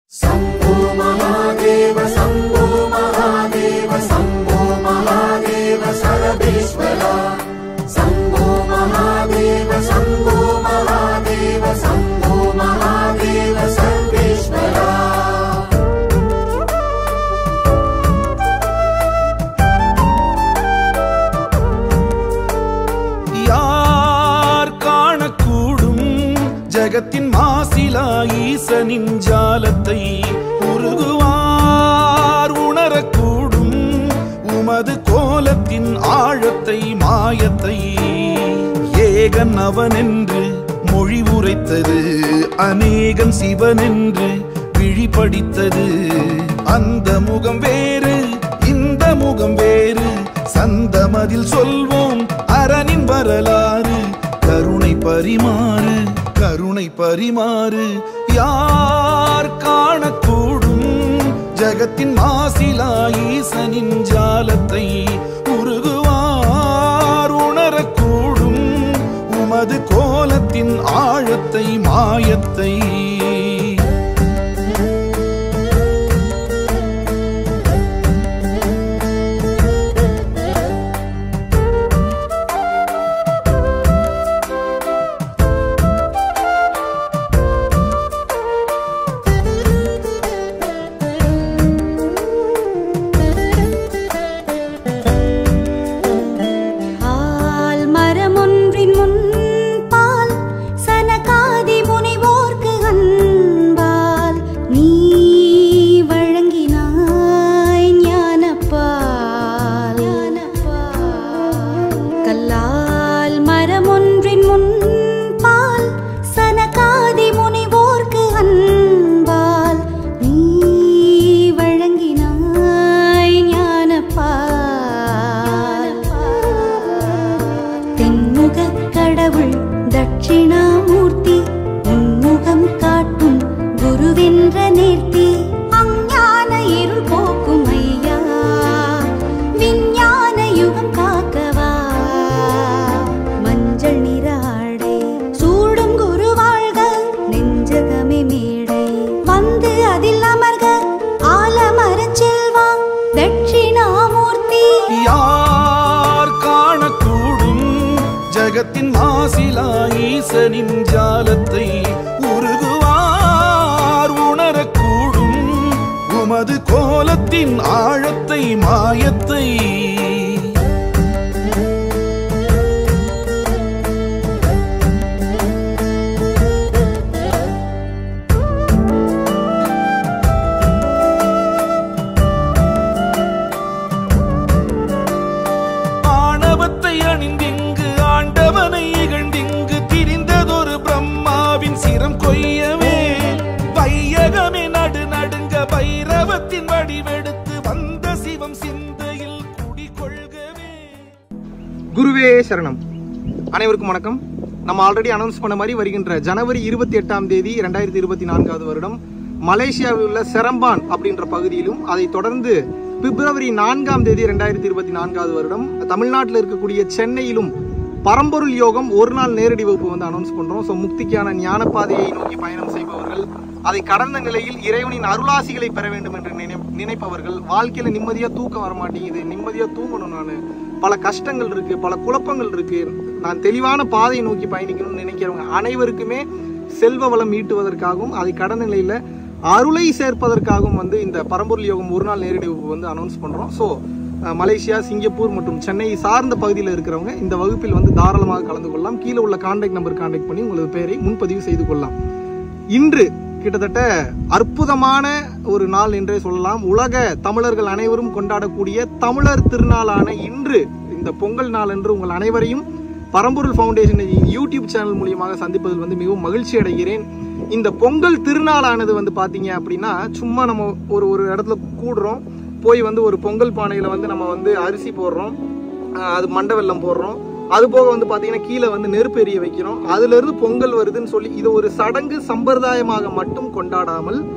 शम्भो महादेव शम्भो महादेव शम्भो महादेव सर्वेश्वरा शम्भो महादेव शम्भो महादेव शम्भो महादेव सर्वेश्वरा யார் காணக்கூடும் ஜகத்தின் மாசிலா ஈசனின் ஜாலத்தை உருகுவார் உணரக்கூடும் உமது கோலத்தின் ஆழத்தை மாயத்தை ஏகன் அவனென்று மொழி உரைத்தது அநேகன் சிவனென்று விழிபடித்தது அந்த முகம் வேறு இந்த முகம் வேறு சந்தமதில் சொல்வோம் அரணின் வரலாறு கருணை பரிமாறு கருணை பரிமாறு யார் காணக்கூடும் ஜகத்தின் மாசிலா ஈசனின் ஜாலத்தை உருகுவார் உணரக்கூடும் உமது கோலத்தின் ஆழத்தை மாயத்தை ஆல் மரமொன்றின் முன்பால் சனகாதி முனைவோர்க்கு அன்பால் நீ வழங்கினாய் ஞானப்பால் கல்லால் மரமொன்றின் முன்பால் சனகாதி முனைவோர்க்கு அன்பால் நீ வழங்கினாய் ஞானப்பால் தென்முகக் கடவுள் தட்சிணாமூர்த்தி உன்முகம் காட்டும் குருவென்ற நேர்த்தி அஞ்ஞான இருள் போக்கும் ஐயா விஞ்ஞான யுகம் காக்கவா மஞ்சள் நிற ஆடை சூடும் குரு வாழ்க நெஞ்சகமே மேடை வந்து அதில் அமர்க ஆலமரச் செல்வா தட்சிணாமூர்த்தி யார் காணக்கூடும் ஜகத்தின் மாசிலா ஈசனின் ஜாலத்தை உருகுவார் உணரக்கூடும் உமது கோலத்தின் ஆழத்தை மாயத்தை ஆணவத்தை அணிந்திங்கு ஆண்டவனை இகழ்ந்திங்கு திரிந்ததொரு பிரம்மாவின் சிரம் கொய்யவே வையகமே நடு நடுங்க பைரவத்தின் வடிவெடுத்து வந்த சிவம் சிந்தையில் குடிகொள்கவே குருவே சரணம் அனைவருக்கும் வணக்கம் நம்ம ஆல்ரெடி அனௌன்ஸ் பண்ண மாதிரி வருகின்ற ஜனவரி இருபத்தி எட்டாம் தேதி ரெண்டாயிரத்தி இருபத்தி நான்காவது வருடம் மலேசியாவில் உள்ள செரம்பான் அப்படின்ற பகுதியிலும் அதைத் தொடர்ந்து பிப்ரவரி நான்காம் தேதி ரெண்டாயிரத்தி இருபத்தி நான்காவது வருடம் தமிழ்நாட்டில் இருக்கக்கூடிய சென்னையிலும் பரம்பொருள் யோகம் ஒரு நாள் நேரடி வகுப்பு வந்து அனௌன்ஸ் பண்றோம் ஸோ முக்திக்கான ஞான பாதையை நோக்கி பயணம் செய்பவர்கள் அதை கடந்த நிலையில் இறைவனின் அருளாசிகளை பெற வேண்டும் என்று நினை நினைப்பவர்கள் வாழ்க்கையில நிம்மதியா தூக்கம் வர மாட்டேங்குது நிம்மதியா தூங்கணும் நான் பல கஷ்டங்கள் இருக்கு பல குழப்பங்கள் இருக்கு நான் தெளிவான பாதையை நோக்கி பயணிக்கணும்னு நினைக்கிறவங்க அனைவருக்குமே செல்வ வளம் ஈட்டுவதற்காகவும் அதை கடந்த நிலையில அருளை சேர்ப்பதற்காகவும் வந்து இந்த பரம்பொருள் யோகம் ஒரு நாள் நேரடி வகுப்பு வந்து அனௌன்ஸ் பண்றோம் ஸோ மலேசியா சிங்கப்பூர் மற்றும் சென்னை சார்ந்த பகுதியில் இருக்கிறவங்க இந்த வகுப்பில் வந்து தாராளமாக கலந்து கொள்ளலாம் கீழே உள்ள கான்டாக்ட் நம்பர் கான்டாக்ட் பண்ணி உங்களது பெயரை முன்பதிவு செய்து கொள்ளலாம் இன்று கிட்டத்தட்ட அற்புதமான ஒரு நாள் என்றே சொல்லலாம் உலக தமிழர்கள் அனைவரும் கொண்டாடக்கூடிய தமிழர் திருநாளான இன்று இந்த பொங்கல் நாள் என்று உங்கள் அனைவரையும் பரம்பொருள் ஃபவுண்டேஷன் யூடியூப் சேனல் மூலியமாக சந்திப்பதில் வந்து மிகவும் மகிழ்ச்சி அடைகிறேன் இந்த பொங்கல் திருநாளானது வந்து பாத்தீங்க அப்படின்னா சும்மா நம்ம ஒரு ஒரு இடத்துல கூடுறோம் போய் வந்து ஒரு பொங்கல் பானையில வந்து நம்ம வந்து அரிசி போடுறோம் ஆஹ் அது மண்டை வெல்லம் போடுறோம் அது போக வந்து பாத்தீங்கன்னா கீழே வந்து நெருப்பு எரிய வைக்கிறோம் அதுல இருந்து பொங்கல் வருதுன்னு சொல்லி இது ஒரு சடங்கு சம்பிரதாயமாக மட்டும் கொண்டாடாமல்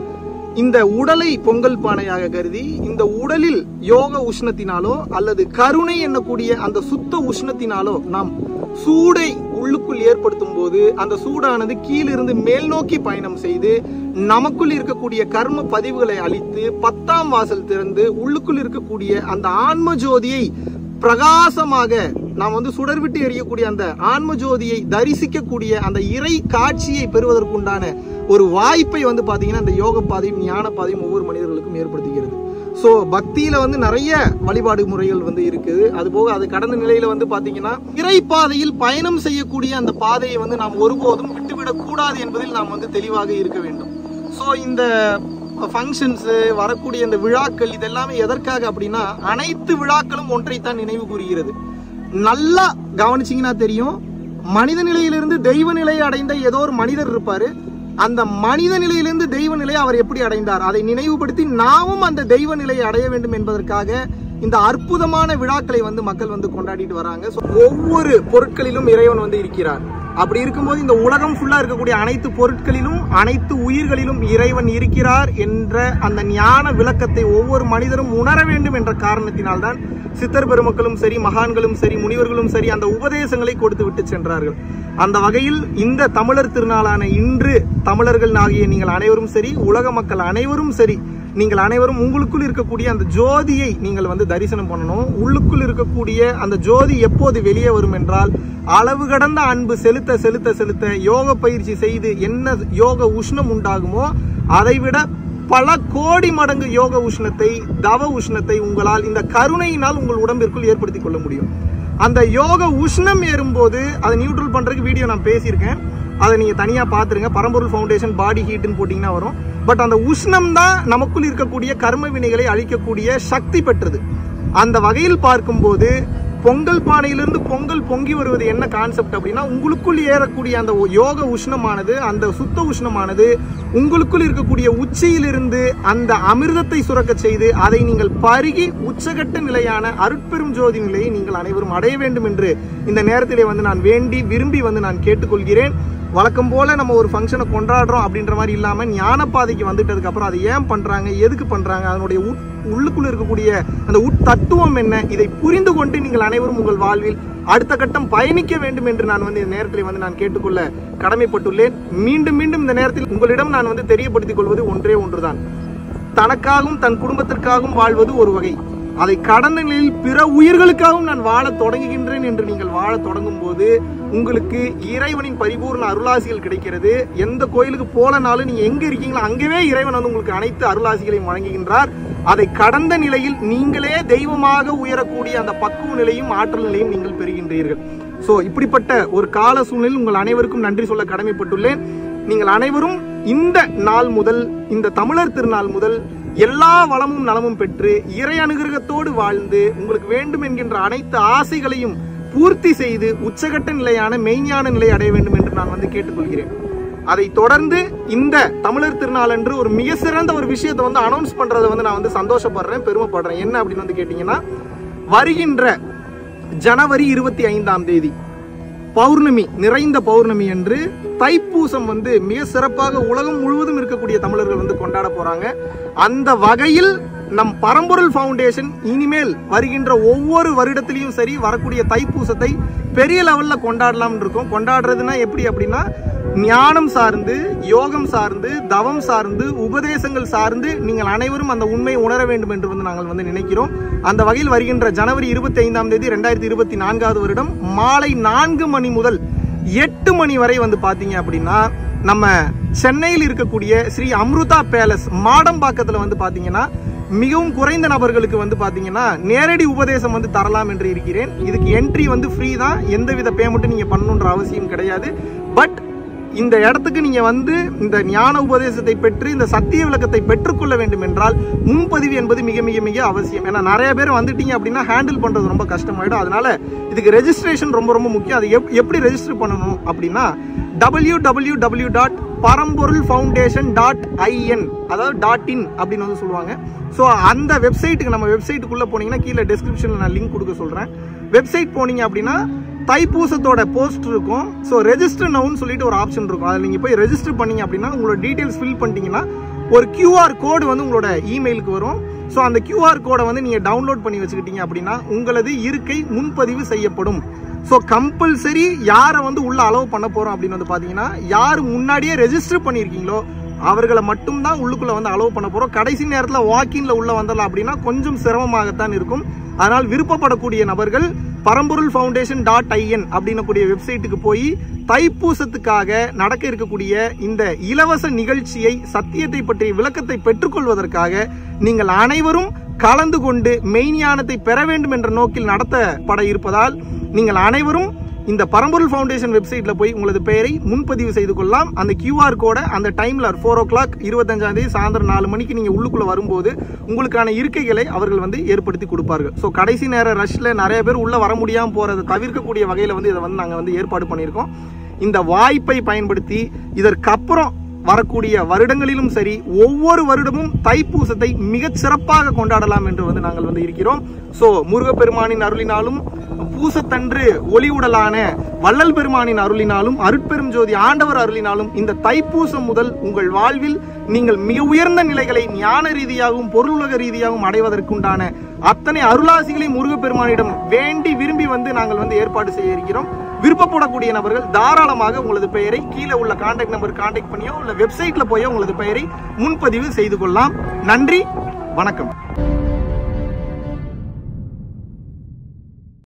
இந்த உடலை பொங்கல் பானையாக கருதி இந்த உடலில் யோக உஷ்ணத்தினாலோ அல்லது கருணை என்னக்கூடிய அந்த சுத்த உஷ்ணத்தினாலோ நாம் சூடை உள்ளுக்குள் ஏற்படுத்தும் போது அந்த சூடானது கீழிருந்து மேல் நோக்கி பயணம் செய்து நமக்குள் இருக்கக்கூடிய கர்ம பதிவுகளை அழித்து பத்தாம் வாசல் திறந்து உள்ளுக்குள் இருக்கக்கூடிய அந்த ஆன்ம ஜோதியை பிரகாசமாக நாம் வந்து சுடர் விட்டு எரியக்கூடிய அந்த ஆன்ம ஜோதியை தரிசிக்கக்கூடிய அந்த இறை காட்சியை பெறுவதற்குண்டான ஒரு வாய்ப்பை வந்து பாத்தீங்கன்னா இந்த யோக பாதையும் ஞான பாதையும் ஒவ்வொரு மனிதர்களுக்கும் ஏற்படுத்துகிறது ஸோ பக்தியில வந்து நிறைய வழிபாடு முறைகள் வந்து இருக்குது அது போக அது கடந்த நிலையில வந்து பாத்தீங்கன்னா இறை பாதையில் பயணம் செய்யக்கூடிய அந்த பாதையை வந்து நாம் ஒருபோதும் விட்டுவிடக் கூடாது என்பதில் நாம் வந்து தெளிவாக இருக்க வேண்டும் ஸோ இந்த ஃபங்க்ஷன்ஸு வரக்கூடிய இந்த விழாக்கள் இதெல்லாமே எதற்காக அப்படின்னா அனைத்து விழாக்களும் ஒன்றைத்தான் நினைவு கூறுகிறது நல்லா கவனிச்சீங்கன்னா தெரியும் மனித நிலையிலிருந்து தெய்வ நிலையை அடைந்த ஏதோ ஒரு மனிதர் இருப்பாரு அந்த மனித நிலையிலிருந்து தெய்வ நிலையை அவர் எப்படி அடைந்தார் அதை நினைவுபடுத்தி நாமும் அந்த தெய்வ நிலையை அடைய வேண்டும் என்பதற்காக இந்த அற்புதமான விழாக்களை வந்து மக்கள் வந்து கொண்டாடிட்டு வராங்க So, ஒவ்வொரு பொருட்களிலும் இறைவன் வந்து இருக்கிறார் அப்படி இருக்கும்போது இந்த உலகம் ஃபுல்லா இருக்கக்கூடிய அனைத்து பொருட்களிலும் அனைத்து உயிர்களிலும் இறைவன் இருக்கிறார் என்ற அந்த ஞான விளக்கத்தை ஒவ்வொரு மனிதரும் உணர வேண்டும் என்ற காரணத்தினால்தான் சித்தர் பெருமக்களும் சரி மகான்களும் சரி முனிவர்களும் சரி அந்த உபதேசங்களை கொடுத்து விட்டு சென்றார்கள் அந்த வகையில் இந்த தமிழர் திருநாளான இன்று தமிழர்கள் ஆகிய நீங்கள் அனைவரும் சரி உலக மக்கள் அனைவரும் சரி நீங்கள் அனைவரும் உங்களுக்குள் இருக்கக்கூடிய அந்த ஜோதியை நீங்கள் வந்து தரிசனம் பண்ணணும் உள்ளுக்குள் இருக்கக்கூடிய அந்த ஜோதி எப்போது வெளியே வரும் என்றால் அளவு கடந்த அன்பு செலுத்த செலுத்த செலுத்த யோக பயிற்சி செய்து என்ன யோக உஷ்ணம் உண்டாகுமோ அதைவிட பல கோடி மடங்கு யோக உஷ்ணத்தை தவ உஷ்ணத்தை உங்களால் இந்த கருணையினால் உங்கள் உடம்பிற்குள் ஏற்படுத்திக் கொள்ள முடியும் அந்த யோக உஷ்ணம் ஏறும்போது அதை நியூட்ரல் பண்றதுக்கு வீடியோ நான் பேசியிருக்கேன் அதை நீங்க தனியா பாத்துருங்க பரம்பொருள் ஃபவுண்டேஷன் பாடி ஹீட்னு போட்டீங்கன்னா வரும் பட் அந்த உஷ்ணம் தான் நமக்குள் இருக்கக்கூடிய கர்ம வினைகளை அழிக்கக்கூடிய சக்தி பெற்றது அந்த வகையில் பார்க்கும்போது பொங்கல் பானையிலிருந்து பொங்கல் பொங்கி வருவது என்ன கான்செப்ட் அப்படின்னா உங்களுக்குள் ஏறக்கூடிய அந்த யோக உஷ்ணமானது அந்த சுத்த உஷ்ணமானது உங்களுக்குள் இருக்கக்கூடிய உச்சியிலிருந்து அந்த அமிர்தத்தை சுரக்க செய்து அதை நீங்கள் பருகி உச்சகட்ட நிலையான அருட்பெரும் ஜோதி நிலையை நீங்கள் அனைவரும் அடைய வேண்டும் என்று இந்த நேரத்திலே வந்து நான் வேண்டி விரும்பி வந்து நான் கேட்டுக்கொள்கிறேன் வழக்கம் போல நம்ம ஒரு ஃபங்க்ஷனை கொண்டாடுறோம் அப்படின்ற மாதிரி இல்லாம ஞான பாதைக்கு வந்துட்டதுக்கு அப்புறம் அதை ஏன் பண்றாங்க எதுக்கு பண்றாங்க அதனுடைய உட் உள்ளுக்குள்ள இருக்கக்கூடிய அந்த உட் தத்துவம் என்ன இதை புரிந்து கொண்டு நீங்கள் அனைவரும் உங்கள் வாழ்வில் அடுத்த கட்டம் பயணிக்க வேண்டும் என்று நான் வந்து இந்த நேரத்தில் வந்து நான் கேட்டுக்கொள்ள கடமைப்பட்டுள்ளேன் மீண்டும் மீண்டும் இந்த நேரத்தில் உங்களிடம் நான் வந்து தெரியப்படுத்திக் கொள்வது ஒன்றே ஒன்றுதான் தனக்காகவும் தன் குடும்பத்திற்காகவும் வாழ்வது ஒரு வகை அதை கடந்த நிலையில் பிற உயிர்களுக்காகவும் நான் வாழத் தொடங்குகின்றேன் என்று நீங்கள் வாழத் தொடங்கும் போது உங்களுக்கு இறைவனின் பரிபூர்ண அருளாசிகள் கிடைக்கிறது எந்த கோயிலுக்கு போலனாலும் நீங்க எங்க இருக்கீங்களோ அங்கவே இறைவன் வந்து உங்களுக்கு அனைத்து அருளாசிகளையும் வழங்குகின்றார் அதை கடந்த நிலையில் நீங்களே தெய்வமாக உயரக்கூடிய அந்த பக்குவ நிலையும் ஆற்றல் நிலையும் நீங்கள் பெறுகின்றீர்கள் சோ இப்படிப்பட்ட ஒரு கால சூழ்நிலையில் உங்கள் அனைவருக்கும் நன்றி சொல்ல கடமைப்பட்டுள்ளேன் நீங்கள் அனைவரும் இந்த நாள் முதல் இந்த தமிழர் திருநாள் முதல் எல்லா வளமும் நலமும் பெற்று இறை அனுகிரகத்தோடு வாழ்ந்து உங்களுக்கு வேண்டும் என்கின்ற அனைத்து ஆசைகளையும் பூர்த்தி செய்து உச்சகட்ட நிலையான மெய்ஞான நிலை அடைய வேண்டும் என்று நான் வந்து கேட்டுக்கொள்கிறேன் அதை தொடர்ந்து இந்த தமிழர் திருநாள் அன்று ஒரு மிக சிறந்த ஒரு விஷயத்தை வந்து அனௌன்ஸ் பண்றதை வந்து நான் வந்து சந்தோஷப்படுறேன் பெருமைப்படுறேன் என்ன அப்படின்னு வந்து கேட்டீங்கன்னா வருகின்ற ஜனவரி இருபத்தி ஐந்தாம் தேதி பௌர்ணமி நிறைந்த பௌர்ணமி என்று தைப்பூசம் வந்து மிக சிறப்பாக உலகம் முழுவதும் இருக்கக்கூடிய தமிழர்கள் வந்து கொண்டாட போறாங்க அந்த வகையில் நம் பரம்பொருள் ஃபவுண்டேஷன் இனிமேல் வருகின்ற ஒவ்வொரு வருடத்திலையும் சரி வரக்கூடிய தைப்பூசத்தை பெரிய லெவல்ல கொண்டாடலாம் இருக்கோம் கொண்டாடுறதுன்னா எப்படி அப்படின்னா ஞானம் சார்ந்து யோகம் சார்ந்து தவம் சார்ந்து உபதேசங்கள் சார்ந்து நீங்கள் அனைவரும் அந்த உண்மையை உணர வேண்டும் என்று வந்து நாங்கள் வந்து நினைக்கிறோம் அந்த வகையில் வருகின்ற ஜனவரி இருபத்தி ஐந்தாம் தேதி ரெண்டாயிரத்தி இருபத்தி நான்காவது வருடம் மாலை நான்கு மணி முதல் எட்டு மணி வரை வந்து பாத்தீங்க அப்படின்னா நம்ம சென்னையில் இருக்கக்கூடிய ஸ்ரீ அம்ருதா பேலஸ் மாடம்பாக்கத்துல வந்து பாத்தீங்கன்னா மிகவும் குறைந்த நபர்களுக்கு வந்து பாத்தீங்கன்னா நேரடி உபதேசம் வந்து தரலாம் என்று இருக்கிறேன் இதுக்கு என்ட்ரி வந்து ஃப்ரீ தான் எந்தவித பேமெண்ட்டும் நீங்க பண்ணணுன்ற அவசியம் கிடையாது பட் இந்த இடத்துக்கு நீங்க வந்து இந்த ஞான உபதேசத்தை பெற்று இந்த சத்திய விளக்கத்தை பெற்றுக்கொள்ள வேண்டும் என்றால் முன்பதிவு என்பது மிக மிக மிக அவசியம் ஏன்னா நிறைய பேர் வந்துட்டீங்க அப்படின்னா ஹேண்டில் பண்றது ரொம்ப கஷ்டமாயிடும் அதனால இதுக்கு ரெஜிஸ்ட்ரேஷன் ரொம்ப ரொம்ப முக்கியம் அது எப்- எப்படி ரெஜிஸ்டர் பண்ணணும் அப்படின்னா W W W dot Paramporul foundation dot IN அதாவது டாட் இன் அப்படின்னு வந்து சொல்லுவாங்க ஸோ அந்த வெப்சைட்டுக்கு நம்ம வெப்சைட்டுக்குள்ள போனீங்கன்னா கீழே டெஸ்கிரிப்ஷனில் நான் லிங்க் கொடுக்க சொல்றேன் வெப்சைட் போனீங்க அப்படின்னா தைப்பூசத்தோட போஸ்ட் இருக்கும் ஸோ ரெஜிஸ்டர் நவுன்னு சொல்லிட்டு ஒரு ஆப்ஷன் இருக்கும் அதில் நீங்கள் போய் ரெஜிஸ்டர் பண்ணீங்க அப்படின்னா உங்களோட டீட்டெயில்ஸ் ஃபில் பண்ணிட்டீங்கன்னா ஒரு QR கோடு வந்து உங்களோட இமெயிலுக்கு வரும் ஸோ அந்த QR கோடை வந்து நீங்க டவுன்லோட் பண்ணி வச்சுக்கிட்டீங்க அப்படின்னா உங்களது இருக்கை முன்பதிவு செய்யப்படும் ஸோ கம்பல்சரி யாரை வந்து உள்ள அலோவ் பண்ண போறோம் அப்படின்னு வந்து பாத்தீங்கன்னா யார் முன்னாடியே ரெஜிஸ்டர் பண்ணியிருக்கீங்களோ அவர்களை மட்டும்தான் உள்ளுக்குள்ள வந்து அலோவ் பண்ண போறோம் கடைசி நேரத்தில் வாக்கின்ல உள்ள வந்துடலாம் அப்படின்னா கொஞ்சம் சிரமமாகத்தான் இருக்கும் அதனால் விருப்பப்படக்கூடிய நபர்கள் பரம்பொருள் ஃபவுண்டேஷன் டாட் ஐஎன் அப்படின்னக்கூடிய வெப்சைட்டுக்கு போய் தைப்பூசத்துக்காக நடக்க இருக்கக்கூடிய இந்த இலவச நிகழ்ச்சியை சத்தியத்தை பற்றிய விளக்கத்தை பெற்றுக்கொள்வதற்காக நீங்கள் அனைவரும் கலந்து கொண்டு மெய்ஞானத்தை பெற வேண்டும் என்ற நோக்கில் நடத்தப்பட இருப்பதால் நீங்கள் அனைவரும் இந்த பரம்பொருள் ஃபவுண்டேஷன் வெப்சைட்ல போய் உங்களது பெயரை முன்பதிவு செய்து கொள்ளலாம் அந்த QR கோடை அந்த டைம்ல ஃபோர் ஓ கிளாக் இருபத்தஞ்சாம் தேதி சாயந்தரம் நாலு மணிக்கு நீங்க உள்ளுக்குள்ள வரும்போது உங்களுக்கான இருக்கைகளை அவர்கள் வந்து ஏற்படுத்தி கொடுப்பார்கள் ஸோ கடைசி நேர ரஷ்ல நிறைய பேர் உள்ள வர முடியாம போறதை தவிர்க்கக்கூடிய வகையில வந்து இதை வந்து நாங்க வந்து ஏற்பாடு பண்ணியிருக்கோம் இந்த வாய்ப்பை பயன்படுத்தி இதற்கப்புறம் வரக்கூடிய வருடங்களிலும் சரி ஒவ்வொரு வருடமும் தைப்பூசத்தை மிகச் சிறப்பாக கொண்டாடலாம் என்று வந்து நாங்கள் வந்து இருக்கிறோம் சோ முருகப்பெருமானின் அருளினாலும் பூசத்தன்று ஒளி உடலான வள்ளல் பெருமானின் அருளினாலும் அருட்பெரும் ஜோதி ஆண்டவர் அருளினாலும் இந்த தைப்பூசம் முதல் உங்கள் வாழ்வில் நீங்கள் மிக உயர்ந்த நிலைகளை ஞான ரீதியாகவும் பொருளுலக ரீதியாகவும் அடைவதற்குண்டான அத்தனை அருளாசிகளை முருகப்பெருமானிடம் வேண்டி விரும்பி வந்து நாங்கள் வந்து ஏற்பாடு செய்ய இருக்கிறோம் விருப்பப்படக்கூடிய நபர்கள் தாராளமாக உங்களது பெயரை கீழே உள்ள கான்டாக்ட் நம்பர் கான்டாக்ட் பண்ணியோ இல்ல வெப்சைட்ல போயோ உங்களது பெயரை முன்பதிவு செய்து கொள்ளலாம் நன்றி வணக்கம்